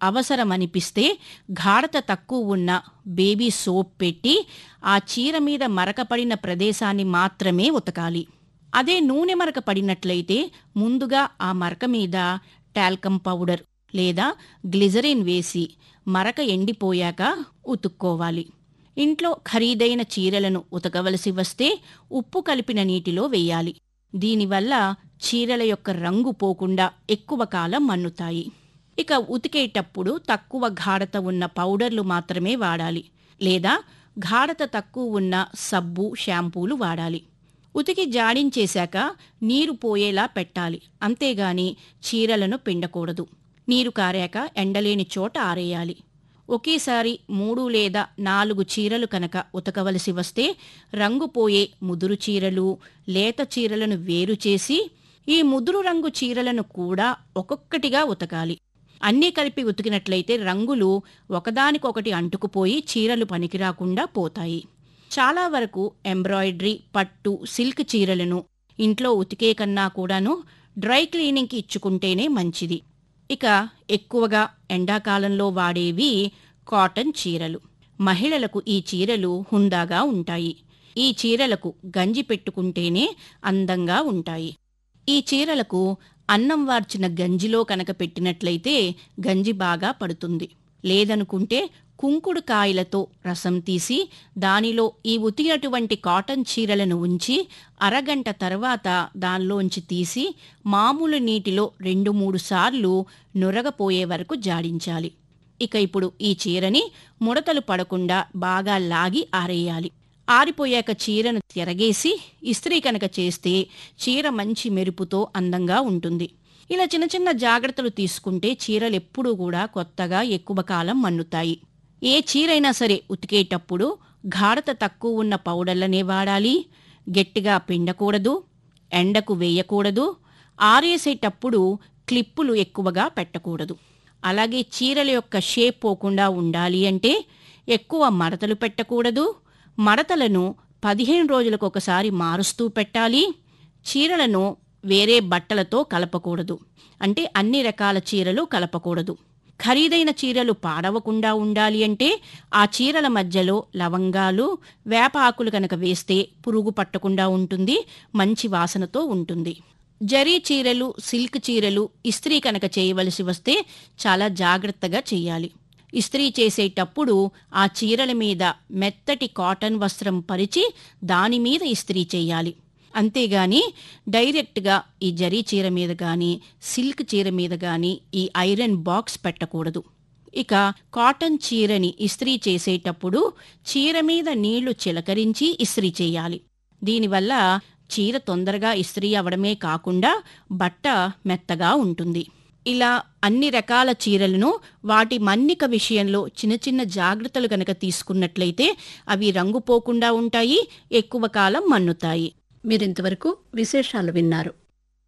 అవసరమనిపిస్తే గాఢత తక్కువ ఉన్న బేబీ సోప్ పెట్టి ఆ చీర మీద మరక పడిన ప్రదేశాన్ని మాత్రమే ఉతకాలి అదే నూనె మరక పడినట్లయితే ముందుగా ఆ మరక మీద టాల్కమ్ పౌడర్ లేదా గ్లిజరిన్ వేసి మరక ఎండిపోయాక ఉతుక్కోవాలి ఇంట్లో ఖరీదైన చీరలను ఉతకవలసి వస్తే ఉప్పు కలిపిన నీటిలో వేయాలి దీనివల్ల చీరల యొక్క రంగు పోకుండా ఎక్కువ కాలం మన్నుతాయి ఇక ఉతికేటప్పుడు తక్కువ గాఢత ఉన్న పౌడర్లు మాత్రమే వాడాలి లేదా గాఢత తక్కువ ఉన్న సబ్బు షాంపూలు వాడాలి ఉతికి జాడించేశాక నీరు పోయేలా పెట్టాలి అంతేగాని చీరలను పిండకూడదు నీరు కారాక ఎండలేని చోట ఆరేయాలి ఒకేసారి మూడు లేదా నాలుగు చీరలు కనుక ఉతకవలసి వస్తే రంగు పోయే ముదురు చీరలు లేత చీరలను వేరు చేసి ఈ ముదురు రంగు చీరలను కూడా ఒక్కొక్కటిగా ఉతకాలి అన్నీ కలిపి ఉతికినట్లయితే రంగులు ఒకదానికొకటి అంటుకుపోయి చీరలు పనికిరాకుండా పోతాయి చాలా వరకు ఎంబ్రాయిడరీ పట్టు సిల్క్ చీరలను ఇంట్లో ఉతికే కన్నా కూడాను డ్రై క్లీనింగ్కి ఇచ్చుకుంటేనే మంచిది ఇక ఎక్కువగా ఎండాకాలంలో వాడేవి కాటన్ చీరలు మహిళలకు ఈ చీరలు హుందాగా ఉంటాయి ఈ చీరలకు గంజి పెట్టుకుంటేనే అందంగా ఉంటాయి ఈ చీరలకు అన్నం వార్చిన గంజిలో కనుక పెట్టినట్లయితే గంజి బాగా పడుతుంది లేదనుకుంటే కుంకుడు కాయలతో రసం తీసి దానిలో ఈ ఉతికినటువంటి కాటన్ చీరలను ఉంచి అరగంట తర్వాత దానిలోంచి తీసి మామూలు నీటిలో రెండు మూడు సార్లు నురగపోయే వరకు జాడించాలి ఇక ఇప్పుడు ఈ చీరని ముడతలు పడకుండా బాగా లాగి ఆరేయాలి ఆరిపోయాక చీరను తిరగేసి ఇస్త్రీ కనుక చేస్తే చీర మంచి మెరుపుతో అందంగా ఉంటుంది ఇలా చిన్న చిన్న జాగ్రత్తలు తీసుకుంటే చీరలు ఎప్పుడూ కూడా కొత్తగా ఎక్కువ కాలం మన్నుతాయి ఏ చీరైనా సరే ఉతికేటప్పుడు గాఢత తక్కువ ఉన్న పౌడర్లనే వాడాలి గట్టిగా పిండకూడదు ఎండకు వేయకూడదు ఆరేసేటప్పుడు క్లిప్పులు ఎక్కువగా పెట్టకూడదు అలాగే చీరల యొక్క షేప్ పోకుండా ఉండాలి అంటే ఎక్కువ మడతలు పెట్టకూడదు మడతలను పదిహేను రోజులకు ఒకసారి మారుస్తూ పెట్టాలి చీరలను వేరే బట్టలతో కలపకూడదు అంటే అన్ని రకాల చీరలు కలపకూడదు ఖరీదైన చీరలు పాడవకుండా ఉండాలి అంటే ఆ చీరల మధ్యలో లవంగాలు వేప ఆకులు కనుక వేస్తే పురుగు పట్టకుండా ఉంటుంది మంచి వాసనతో ఉంటుంది జరీ చీరలు సిల్క్ చీరలు ఇస్త్రీ కనుక చేయవలసి వస్తే చాలా జాగ్రత్తగా చేయాలి ఇస్త్రీ చేసేటప్పుడు ఆ చీరల మీద మెత్తటి కాటన్ వస్త్రం పరిచి దాని మీద ఇస్త్రీ చేయాలి అంతేగాని డైరెక్ట్గా ఈ జరీ చీర మీద కానీ సిల్క్ చీర మీద కానీ ఈ ఐరన్ బాక్స్ పెట్టకూడదు ఇక కాటన్ చీరని ఇస్త్రీ చేసేటప్పుడు చీర మీద నీళ్లు చిలకరించి ఇస్త్రీ చేయాలి దీనివల్ల చీర తొందరగా ఇస్త్రీ అవడమే కాకుండా బట్ట మెత్తగా ఉంటుంది ఇలా అన్ని రకాల చీరలను వాటి మన్నిక విషయంలో చిన్న చిన్న జాగ్రత్తలు గనక తీసుకున్నట్లయితే అవి రంగు పోకుండా ఉంటాయి ఎక్కువ కాలం మన్నుతాయి మీరింతవరకు విశేషాలు విన్నారు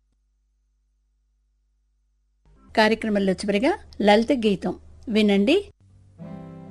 కార్యక్రమంలో చివరిగా లలిత గీతం వినండి